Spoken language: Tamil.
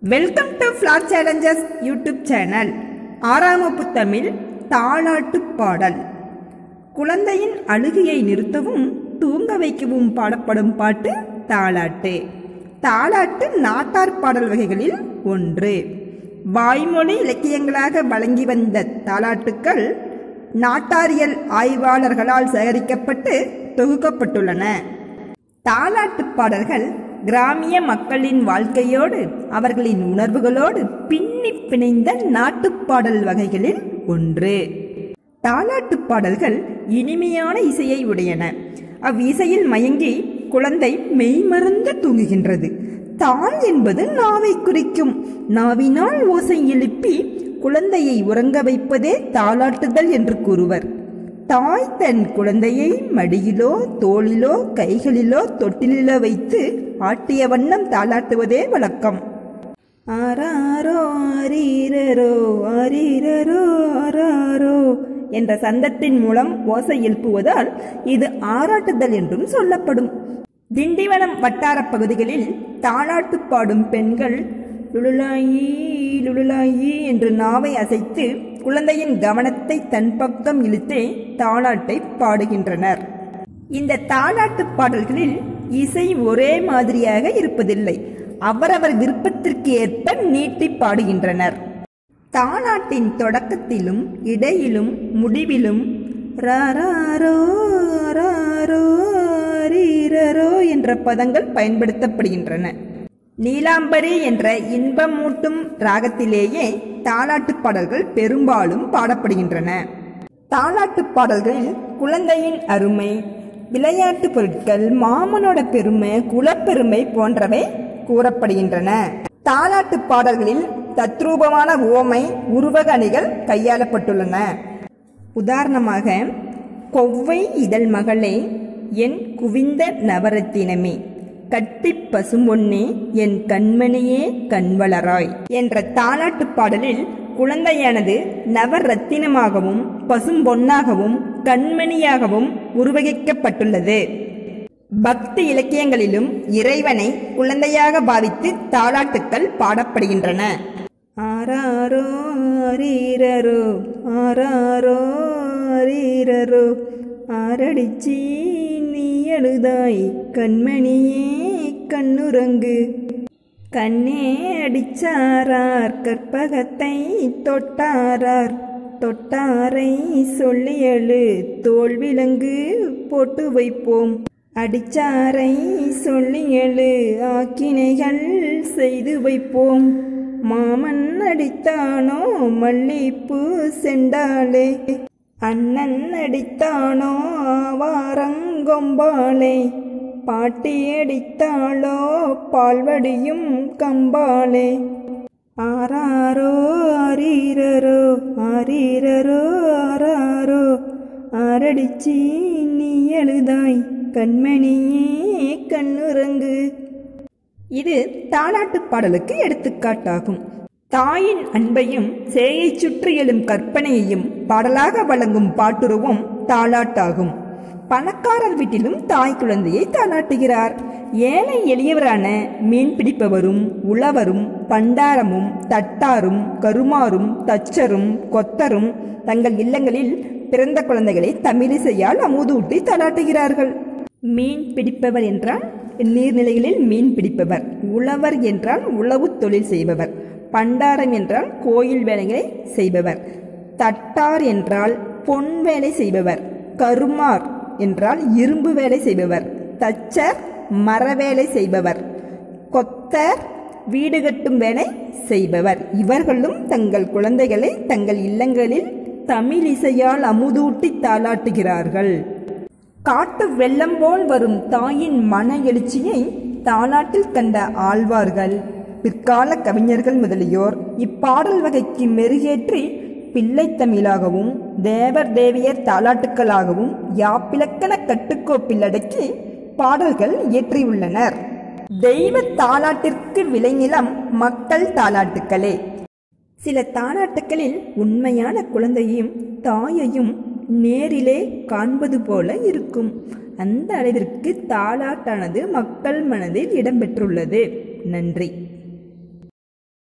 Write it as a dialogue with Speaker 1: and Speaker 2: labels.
Speaker 1: வெல்கம் டு ஃப்ளார் சேலஞ்சர்ஸ் யூடியூப் சேனல் ஆறாம் வகுப்பு தமிழ் தாளாட்டு பாடல் குழந்தையின் அழுகையை நிறுத்தவும் தூங்க வைக்கவும் பாடப்படும் பாட்டு தாளாட்டு தாளாட்டு நாட்டார் பாடல் வகைகளில் ஒன்று வாய்மொழி இலக்கியங்களாக வழங்கி வந்த தாளாட்டுக்கள் நாட்டாரியல் ஆய்வாளர்களால் சேகரிக்கப்பட்டு தொகுக்கப்பட்டுள்ளன தாலாட்டு பாடல்கள் கிராமிய மக்களின் வாழ்க்கையோடு அவர்களின் உணர்வுகளோடு பின்னி பிணைந்த நாட்டுப்பாடல் வகைகளில் ஒன்று தாலாட்டு பாடல்கள் இனிமையான இசையை உடையன அவ்விசையில் மயங்கி குழந்தை மெய்மறந்து தூங்குகின்றது தாள் என்பது நாவை குறிக்கும் நாவினால் ஓசை எழுப்பி குழந்தையை உறங்க வைப்பதே தாளாட்டுதல் என்று கூறுவர் தாய் தன் குழந்தையை மடியிலோ தோளிலோ கைகளிலோ தொட்டிலிலோ வைத்து ஆட்டிய வண்ணம் தாளாட்டுவதே வழக்கம் ஆராரோ ஆரீரரோ ஆரீரரோ ஆராரோ என்ற சந்தத்தின் மூலம் ஓசை எழுப்புவதால் இது ஆராட்டுதல் என்றும் சொல்லப்படும் திண்டிவனம் வட்டார பகுதிகளில் தாளாட்டு பாடும் பெண்கள் லுலுலாயி லுலுலாயி என்று நாவை அசைத்து குழந்தையின் கவனத்தை தன் பக்கம் இழுத்தே தாளாட்டை பாடுகின்றனர் இந்த தாளாட்டு பாடல்களில் இசை ஒரே மாதிரியாக இருப்பதில்லை அவரவர் விருப்பத்திற்கு ஏற்ப நீட்டி பாடுகின்றனர் தாளாட்டின் தொடக்கத்திலும் இடையிலும் முடிவிலும் ராரோ ராரோ ரீரரோ என்ற பதங்கள் பயன்படுத்தப்படுகின்றன நீலாம்பரி என்ற இன்பமூட்டும் ராகத்திலேயே தாலாட்டு பாடல்கள் பெரும்பாலும் பாடப்படுகின்றன தாலாட்டு பாடல்களில் குழந்தையின் அருமை விளையாட்டு பொருட்கள் மாமனோட பெருமை குலப்பெருமை போன்றவை கூறப்படுகின்றன தாலாட்டு பாடல்களில் தத்ரூபமான ஓமை உருவக அணிகள் கையாளப்பட்டுள்ளன உதாரணமாக கொவ்வை இதழ் மகளே என் குவிந்த நவரத்தினமே கட்டிப் பசும்பொன்னே என் கண்மணியே கண்வளராய் என்ற தாலாட்டு பாடலில் குழந்தையானது நவரத்தினமாகவும் பசும்பொன்னாகவும் கண்மணியாகவும் உருவகிக்கப்பட்டுள்ளது பக்தி இலக்கியங்களிலும் இறைவனை குழந்தையாக பாவித்து தாலாட்டுக்கள் பாடப்படுகின்றன ஆராரோ அரீரரோ ஆராரோ அரீரரோ ஆரடிச்சி நீ அழுதாய் கண்மணியே கண்ணுறங்கு கண்ணே அடிச்சாரார் கற்பகத்தை தொட்டாரார் தொட்டாரை சொல்லி எழு தோல் விலங்கு போட்டு வைப்போம் அடிச்சாரை சொல்லி எழு ஆக்கினைகள் செய்து வைப்போம் மாமன் அடித்தானோ மல்லிப்பூ செண்டாலே அண்ணன் அடித்தானோ ஆவாரங்கொம்பாலே பாட்டி அடித்தாளோ பால்வடியும் கம்பாலே ஆராரோ ஆரீரரோ ஆரீரரோ ஆராரோ ஆரடிச்சி நீ எழுதாய் கண்மணியே கண்ணுறங்கு இது தாலாட்டு பாடலுக்கு எடுத்துக்காட்டாகும் தாயின் அன்பையும் சேயை சுற்றி எழும் கற்பனையையும் பாடலாக வழங்கும் பாட்டுருவும் தாலாட்டாகும் பணக்காரர் வீட்டிலும் தாய் குழந்தையை தாளாட்டுகிறார் ஏழை எளியவரான மீன் பிடிப்பவரும் உழவரும் பண்டாரமும் தட்டாரும் கருமாரும் தச்சரும் கொத்தரும் தங்கள் இல்லங்களில் பிறந்த குழந்தைகளை தமிழிசையால் அமுதூட்டி தாளாட்டுகிறார்கள் மீன் பிடிப்பவர் என்றால் நீர்நிலைகளில் மீன் பிடிப்பவர் உழவர் என்றால் உழவு தொழில் செய்பவர் பண்டாரம் என்றால் கோயில் வேலைகளை செய்பவர் தட்டார் என்றால் பொன் வேலை செய்பவர் கருமார் என்றால் இரும்பு வேலை செய்பவர் தச்சர் மரவேலை செய்பவர் கொத்தர் வீடு கட்டும் வேலை செய்பவர் இவர்களும் தங்கள் குழந்தைகளை தங்கள் இல்லங்களில் தமிழ் இசையால் அமுதூட்டி தாளாட்டுகிறார்கள் காட்டு வெள்ளம் போல் வரும் தாயின் மன எழுச்சியை தாலாட்டில் கண்ட ஆழ்வார்கள் பிற்கால கவிஞர்கள் முதலியோர் இப்பாடல் வகைக்கு மெருகேற்றி பிள்ளை தமிழாகவும் தேவர் தேவியர் தாலாட்டுக்களாகவும் யாப்பிலக்கண கட்டுக்கோப்பில் அடக்கி பாடல்கள் இயற்றியுள்ளனர் தெய்வ தாலாட்டிற்கு விளைநிலம் மக்கள் தாலாட்டுக்களே சில தாலாட்டுக்களில் உண்மையான குழந்தையும் தாயையும் நேரிலே காண்பது போல இருக்கும் அந்த அளவிற்கு தாலாட்டானது மக்கள் மனதில் இடம்பெற்றுள்ளது நன்றி